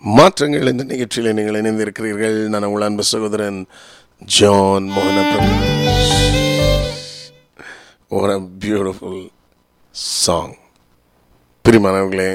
மாற்றங்கள் இந்த நிகழ்ச்சியில் நீங்கள் இணைந்திருக்கிறீர்கள் நான் உங்கள் அன்பு சகோதரன் ஜான் மோகன பிரகாஷ் ஒரு பியூட்டிஃபுல் சாங் பிரிமானவர்களே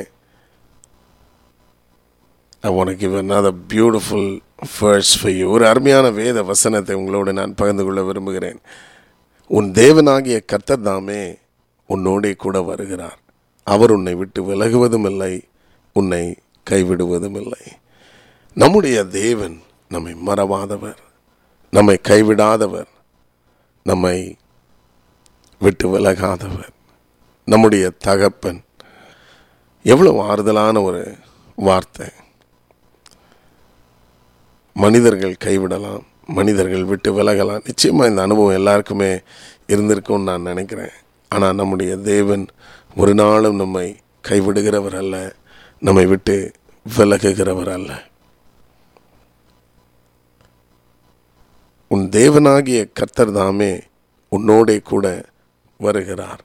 I want to give another beautiful verse for you. ஒரு அருமையான வேத வசனத்தை உங்களோடு நான் பகிர்ந்து கொள்ள விரும்புகிறேன் உன் தேவனாகிய கர்த்தர் தாமே உன்னோடே கூட வருகிறார் அவர் உன்னை விட்டு விலகுவதும் இல்லை உன்னை கைவிடுவதும் இல்லை நம்முடைய தேவன் நம்மை மறவாதவர் நம்மை கைவிடாதவர் நம்மை விட்டு விலகாதவர் நம்முடைய தகப்பன் எவ்வளவு ஆறுதலான ஒரு வார்த்தை மனிதர்கள் கைவிடலாம் மனிதர்கள் விட்டு விலகலாம் நிச்சயமாக இந்த அனுபவம் எல்லாருக்குமே இருந்திருக்கும்னு நான் நினைக்கிறேன் ஆனால் நம்முடைய தேவன் ஒரு நாளும் நம்மை கைவிடுகிறவர் அல்ல நம்மை விட்டு விலகுகிறவர் அல்ல உன் தேவனாகிய கர்த்தர் தாமே உன்னோடே கூட வருகிறார்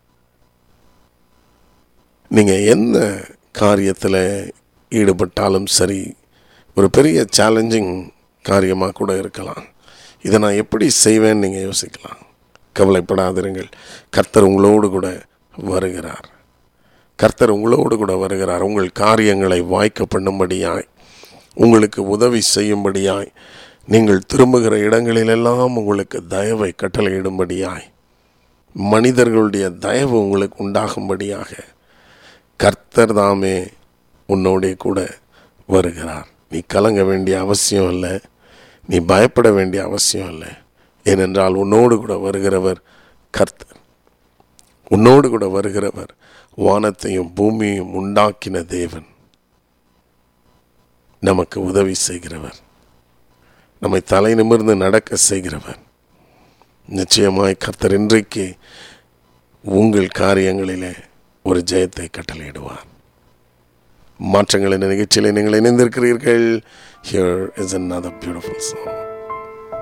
நீங்கள் எந்த காரியத்தில் ஈடுபட்டாலும் சரி ஒரு பெரிய சேலஞ்சிங் காரியமாக கூட இருக்கலாம் இதை நான் எப்படி செய்வேன்னு நீங்கள் யோசிக்கலாம் கவலைப்படாதிருங்கள் கர்த்தர் உங்களோடு கூட வருகிறார் கர்த்தர் உங்களோடு கூட வருகிறார் உங்கள் காரியங்களை வாய்க்க பண்ணும்படியாய் உங்களுக்கு உதவி செய்யும்படியாய் நீங்கள் திரும்புகிற இடங்களிலெல்லாம் உங்களுக்கு தயவை கட்டளையிடும்படியாய் மனிதர்களுடைய தயவு உங்களுக்கு உண்டாகும்படியாக கர்த்தர் தாமே உன்னோடே கூட வருகிறார் நீ கலங்க வேண்டிய அவசியம் இல்லை நீ பயப்பட வேண்டிய அவசியம் இல்லை ஏனென்றால் உன்னோடு கூட வருகிறவர் கர்த்தர் உன்னோடு கூட வருகிறவர் வானத்தையும் பூமியையும் உண்டாக்கின தேவன் நமக்கு உதவி செய்கிறவர் நம்மை தலை நிமிர்ந்து நடக்க செய்கிறவர் நிச்சயமாய் கர்த்தர் இன்றைக்கு உங்கள் காரியங்களிலே ஒரு ஜெயத்தை கட்டளையிடுவார் மாற்றங்கள் என்ற நிகழ்ச்சியில் நீங்கள் இணைந்திருக்கிறீர்கள் here is another beautiful song